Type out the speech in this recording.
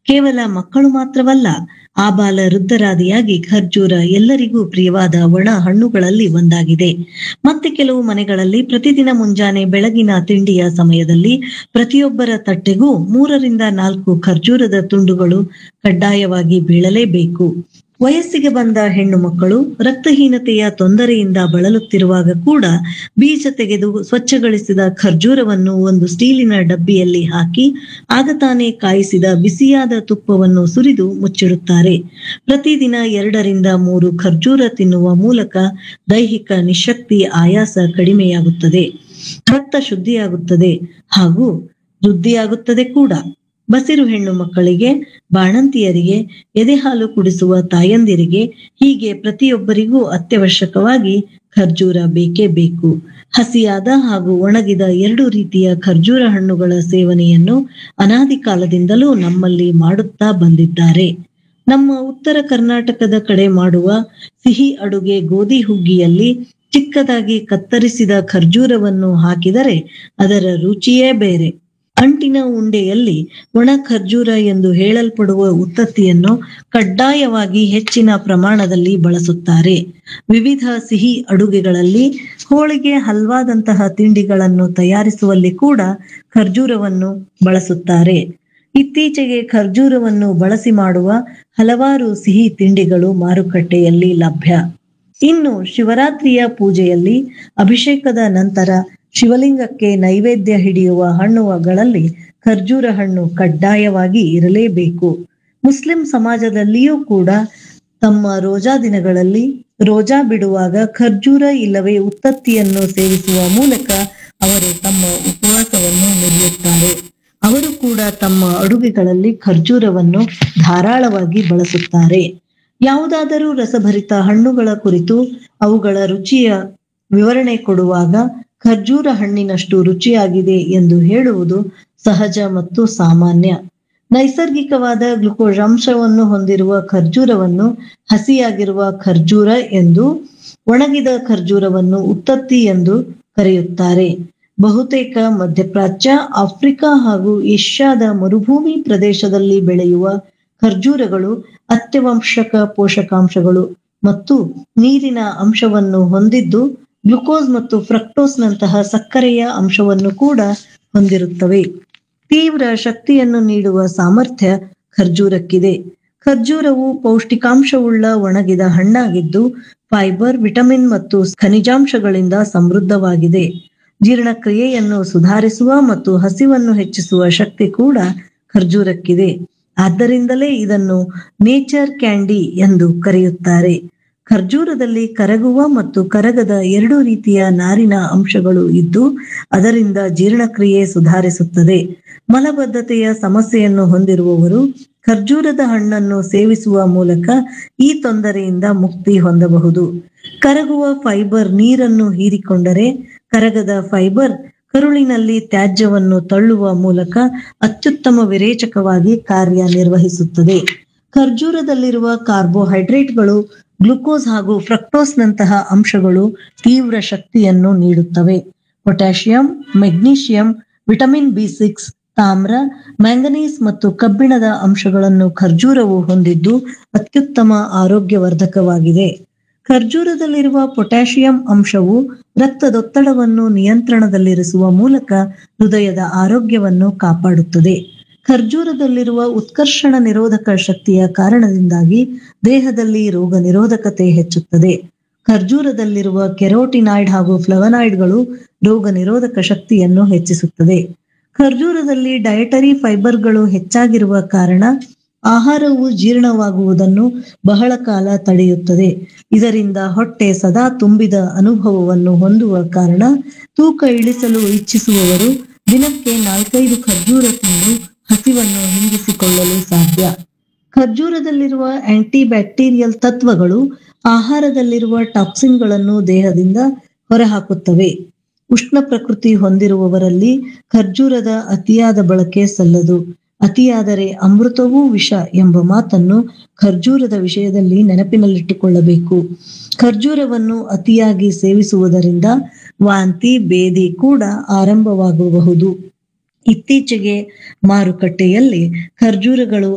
ಕೇವಲ ಮಕ್ಕಳು ಮಾತ್ರವಲ್ಲ ಆಬಾಲ ವೃದ್ಧರಾದಿಯಾಗಿ ಖರ್ಜೂರ ಎಲ್ಲರಿಗೂ ಪ್ರಿಯವಾದ ಒಣ ಹಣ್ಣುಗಳಲ್ಲಿ ಒಂದಾಗಿದೆ ಮತ್ತೆ ಕೆಲವು ಮನೆಗಳಲ್ಲಿ ಪ್ರತಿದಿನ ಮುಂಜಾನೆ ಬೆಳಗಿನ ತಿಂಡಿಯ ಸಮಯದಲ್ಲಿ ಪ್ರತಿಯೊಬ್ಬರ ತಟ್ಟೆಗೂ ಮೂರರಿಂದ ನಾಲ್ಕು ಖರ್ಜೂರದ ತುಂಡುಗಳು ಕಡ್ಡಾಯವಾಗಿ ಬೀಳಲೇಬೇಕು ವಯಸ್ಸಿಗೆ ಬಂದ ಹೆಣ್ಣು ಮಕ್ಕಳು ರಕ್ತಹೀನತೆಯ ತೊಂದರೆಯಿಂದ ಬಳಲುತ್ತಿರುವಾಗ ಕೂಡ ಬೀಜ ತೆಗೆದು ಸ್ವಚ್ಛಗೊಳಿಸಿದ ಖರ್ಜೂರವನ್ನು ಒಂದು ಸ್ಟೀಲಿನ ಡಬ್ಬಿಯಲ್ಲಿ ಹಾಕಿ ಆಗ ತಾನೇ ಕಾಯಿಸಿದ ಬಿಸಿಯಾದ ತುಪ್ಪವನ್ನು ಸುರಿದು ಮುಚ್ಚಿಡುತ್ತಾರೆ ಪ್ರತಿದಿನ ಎರಡರಿಂದ ಮೂರು ಖರ್ಜೂರ ತಿನ್ನುವ ಮೂಲಕ ದೈಹಿಕ ನಿಶಕ್ತಿ ಆಯಾಸ ಕಡಿಮೆಯಾಗುತ್ತದೆ ರಕ್ತ ಶುದ್ಧಿಯಾಗುತ್ತದೆ ಹಾಗೂ ವೃದ್ಧಿಯಾಗುತ್ತದೆ ಕೂಡ ಬಸಿರು ಹೆಣ್ಣು ಮಕ್ಕಳಿಗೆ ಬಾಣಂತಿಯರಿಗೆ ಎದೆಹಾಲು ಕುಡಿಸುವ ತಾಯಂದಿರಿಗೆ ಹೀಗೆ ಪ್ರತಿಯೊಬ್ಬರಿಗೂ ಅತ್ಯವಶ್ಯಕವಾಗಿ ಖರ್ಜೂರ ಬೇಕೇ ಬೇಕು ಹಸಿಯಾದ ಹಾಗೂ ಒಣಗಿದ ಎರಡು ರೀತಿಯ ಖರ್ಜೂರ ಹಣ್ಣುಗಳ ಸೇವನೆಯನ್ನು ಅನಾದಿ ಕಾಲದಿಂದಲೂ ನಮ್ಮಲ್ಲಿ ಮಾಡುತ್ತಾ ಬಂದಿದ್ದಾರೆ ನಮ್ಮ ಉತ್ತರ ಕರ್ನಾಟಕದ ಕಡೆ ಮಾಡುವ ಸಿಹಿ ಅಡುಗೆ ಗೋಧಿ ಹುಗ್ಗಿಯಲ್ಲಿ ಚಿಕ್ಕದಾಗಿ ಕತ್ತರಿಸಿದ ಖರ್ಜೂರವನ್ನು ಹಾಕಿದರೆ ಅದರ ರುಚಿಯೇ ಬೇರೆ ಅಂಟಿನ ಉಂಡೆಯಲ್ಲಿ ಒಣ ಖರ್ಜೂರ ಎಂದು ಹೇಳಲ್ಪಡುವ ಉತ್ತತ್ತಿಯನ್ನು ಕಡ್ಡಾಯವಾಗಿ ಹೆಚ್ಚಿನ ಪ್ರಮಾಣದಲ್ಲಿ ಬಳಸುತ್ತಾರೆ ವಿವಿಧ ಸಿಹಿ ಅಡುಗೆಗಳಲ್ಲಿ ಹೋಳಿಗೆ ಹಲ್ವಾದಂತಹ ತಿಂಡಿಗಳನ್ನು ತಯಾರಿಸುವಲ್ಲಿ ಕೂಡ ಖರ್ಜೂರವನ್ನು ಬಳಸುತ್ತಾರೆ ಇತ್ತೀಚೆಗೆ ಖರ್ಜೂರವನ್ನು ಬಳಸಿ ಮಾಡುವ ಹಲವಾರು ಸಿಹಿ ತಿಂಡಿಗಳು ಮಾರುಕಟ್ಟೆಯಲ್ಲಿ ಲಭ್ಯ ಇನ್ನು ಶಿವರಾತ್ರಿಯ ಪೂಜೆಯಲ್ಲಿ ಅಭಿಷೇಕದ ನಂತರ ಶಿವಲಿಂಗಕ್ಕೆ ನೈವೇದ್ಯ ಹಿಡಿಯುವ ಹಣ್ಣುಗಳಲ್ಲಿ ಖರ್ಜೂರ ಹಣ್ಣು ಕಡ್ಡಾಯವಾಗಿ ಇರಲೇಬೇಕು ಮುಸ್ಲಿಂ ಸಮಾಜದಲ್ಲಿಯೂ ಕೂಡ ತಮ್ಮ ರೋಜಾ ದಿನಗಳಲ್ಲಿ ರೋಜಾ ಬಿಡುವಾಗ ಖರ್ಜೂರ ಇಲ್ಲವೇ ಉತ್ತತ್ತಿಯನ್ನು ಸೇವಿಸುವ ಮೂಲಕ ಅವರು ತಮ್ಮ ಉಪವಾಸವನ್ನು ಮುರಿಯುತ್ತಾರೆ ಅವರು ಕೂಡ ತಮ್ಮ ಅಡುಗೆಗಳಲ್ಲಿ ಖರ್ಜೂರವನ್ನು ಧಾರಾಳವಾಗಿ ಬಳಸುತ್ತಾರೆ ಯಾವುದಾದರೂ ರಸಭರಿತ ಹಣ್ಣುಗಳ ಕುರಿತು ಅವುಗಳ ರುಚಿಯ ವಿವರಣೆ ಕೊಡುವಾಗ ಖರ್ಜೂರ ಹಣ್ಣಿನಷ್ಟು ರುಚಿಯಾಗಿದೆ ಎಂದು ಹೇಳುವುದು ಸಹಜ ಮತ್ತು ಸಾಮಾನ್ಯ ನೈಸರ್ಗಿಕವಾದ ಗ್ಲುಕೋಸ್ ಅಂಶವನ್ನು ಹೊಂದಿರುವ ಖರ್ಜೂರವನ್ನು ಹಸಿಯಾಗಿರುವ ಖರ್ಜೂರ ಎಂದು ಒಣಗಿದ ಖರ್ಜೂರವನ್ನು ಉತ್ತತ್ತಿ ಎಂದು ಕರೆಯುತ್ತಾರೆ ಬಹುತೇಕ ಮಧ್ಯಪ್ರಾಚ್ಯ ಆಫ್ರಿಕಾ ಹಾಗೂ ಏಷ್ಯಾದ ಮರುಭೂಮಿ ಪ್ರದೇಶದಲ್ಲಿ ಬೆಳೆಯುವ ಖರ್ಜೂರಗಳು ಅತ್ಯವಶ್ಯಕ ಪೋಷಕಾಂಶಗಳು ಮತ್ತು ನೀರಿನ ಅಂಶವನ್ನು ಹೊಂದಿದ್ದು ಗ್ಲುಕೋಸ್ ಮತ್ತು ಫ್ರಕ್ಟೋಸ್ನಂತಹ ಸಕ್ಕರೆಯ ಅಂಶವನ್ನು ಕೂಡ ಹೊಂದಿರುತ್ತವೆ ತೀವ್ರ ಶಕ್ತಿಯನ್ನು ನೀಡುವ ಸಾಮರ್ಥ್ಯ ಖರ್ಜೂರಕ್ಕಿದೆ ಖರ್ಜೂರವು ಪೌಷ್ಟಿಕಾಂಶವುಳ್ಳ ಒಣಗಿದ ಹಣ್ಣಾಗಿದ್ದು ಫೈಬರ್ ವಿಟಮಿನ್ ಮತ್ತು ಖನಿಜಾಂಶಗಳಿಂದ ಸಮೃದ್ಧವಾಗಿದೆ ಜೀರ್ಣಕ್ರಿಯೆಯನ್ನು ಸುಧಾರಿಸುವ ಮತ್ತು ಹಸಿವನ್ನು ಹೆಚ್ಚಿಸುವ ಶಕ್ತಿ ಕೂಡ ಖರ್ಜೂರಕ್ಕಿದೆ ಆದ್ದರಿಂದಲೇ ಇದನ್ನು ನೇಚರ್ ಕ್ಯಾಂಡಿ ಎಂದು ಕರೆಯುತ್ತಾರೆ ಖರ್ಜೂರದಲ್ಲಿ ಕರಗುವ ಮತ್ತು ಕರಗದ ಎರಡು ರೀತಿಯ ನಾರಿನ ಅಂಶಗಳು ಇದ್ದು ಅದರಿಂದ ಜೀರ್ಣಕ್ರಿಯೆ ಸುಧಾರಿಸುತ್ತದೆ ಮಲಬದ್ಧತೆಯ ಸಮಸ್ಯೆಯನ್ನು ಹೊಂದಿರುವವರು ಖರ್ಜೂರದ ಹಣ್ಣನ್ನು ಸೇವಿಸುವ ಮೂಲಕ ಈ ತೊಂದರೆಯಿಂದ ಮುಕ್ತಿ ಹೊಂದಬಹುದು ಕರಗುವ ಫೈಬರ್ ನೀರನ್ನು ಹೀರಿಕೊಂಡರೆ ಕರಗದ ಫೈಬರ್ ಕರುಳಿನಲ್ಲಿ ತ್ಯಾಜ್ಯವನ್ನು ತಳ್ಳುವ ಮೂಲಕ ಅತ್ಯುತ್ತಮ ವಿರೇಚಕವಾಗಿ ಕಾರ್ಯನಿರ್ವಹಿಸುತ್ತದೆ ಖರ್ಜೂರದಲ್ಲಿರುವ ಕಾರ್ಬೋಹೈಡ್ರೇಟ್ಗಳು ಗ್ಲುಕೋಸ್ ಹಾಗೂ ಫ್ರಕ್ಟೋಸ್ನಂತಹ ಅಂಶಗಳು ತೀವ್ರ ಶಕ್ತಿಯನ್ನು ನೀಡುತ್ತವೆ potassium magnesium vitamin B six ತಾಮ್ರ ಮ್ಯಾಂಗನೀಸ್ ಮತ್ತು ಕಬ್ಬಿಣದ ಅಂಶಗಳನ್ನು ಖರ್ಜೂರವು ಹೊಂದಿದ್ದು ಅತ್ಯುತ್ತಮ ಆರೋಗ್ಯವರ್ಧಕವಾಗಿದೆ ಖರ್ಜೂರದಲ್ಲಿರುವ ಪೊಟ್ಯಾಷಿಯಂ ಅಂಶವು ರಕ್ತದೊತ್ತಡವನ್ನು ನಿಯಂತ್ರಣದಲ್ಲಿರಿಸುವ ಮೂಲಕ ಹೃದಯದ ಆರೋಗ್ಯವನ್ನು ಕಾಪಾಡುತ್ತದೆ ಖರ್ಜೂರದಲ್ಲಿರುವ ಉತ್ಕರ್ಷಣ ನಿರೋಧಕ ಶಕ್ತಿಯ ಕಾರಣದಿಂದಾಗಿ ದೇಹದಲ್ಲಿ ರೋಗ ನಿರೋಧಕತೆ ಹೆಚ್ಚುತ್ತದೆ ಖರ್ಜೂರದಲ್ಲಿರುವ ಕೆರೋಟಿನಾಯ್ಡ್ ಹಾಗೂ ಫ್ಲವನಾಯ್ಡ್ಗಳು ರೋಗ ನಿರೋಧಕ ಶಕ್ತಿಯನ್ನು ಹೆಚ್ಚಿಸುತ್ತದೆ ಖರ್ಜೂರದಲ್ಲಿ ಡಯಟರಿ ಫೈಬರ್ಗಳು ಹೆಚ್ಚಾಗಿರುವ ಕಾರಣ ಆಹಾರವು ಜೀರ್ಣವಾಗುವುದನ್ನು ಬಹಳ ಕಾಲ ತಡೆಯುತ್ತದೆ ಇದರಿಂದ ಹೊಟ್ಟೆ ಸದಾ ತುಂಬಿದ ಅನುಭವವನ್ನು ಹೊಂದುವ ಕಾರಣ ತೂಕ ಇಳಿಸಲು ಇಚ್ಛಿಸುವವರು ದಿನಕ್ಕೆ ನಾಲ್ಕೈದು ಖರ್ಜೂರ ತಿಂದು ಹಸಿವನ್ನು ಹಿಂಗಿಸಿಕೊಳ್ಳಲು ಸಾಧ್ಯ ಖರ್ಜೂರದಲ್ಲಿರುವ ಆಂಟಿ ಬ್ಯಾಕ್ಟೀರಿಯಲ್ ತತ್ವಗಳು ಆಹಾರದಲ್ಲಿರುವ ಟಾಕ್ಸಿನ್ಗಳನ್ನು ದೇಹದಿಂದ ಹೊರಹಾಕುತ್ತವೆ ಉಷ್ಣ ಪ್ರಕೃತಿ ಹೊಂದಿರುವವರಲ್ಲಿ ಖರ್ಜೂರದ ಅತಿಯಾದ ಬಳಕೆ ಸಲ್ಲದು ಅತಿಯಾದರೆ ಅಮೃತವೂ ವಿಷ ಎಂಬ ಮಾತನ್ನು ಖರ್ಜೂರದ ವಿಷಯದಲ್ಲಿ ನೆನಪಿನಲ್ಲಿಟ್ಟುಕೊಳ್ಳಬೇಕು ಖರ್ಜೂರವನ್ನು ಅತಿಯಾಗಿ ಸೇವಿಸುವುದರಿಂದ ವಾಂತಿ ಬೇದಿ ಕೂಡ ಆರಂಭವಾಗಬಹುದು ಇತ್ತೀಚೆಗೆ ಮಾರುಕಟ್ಟೆಯಲ್ಲಿ ಖರ್ಜೂರಗಳು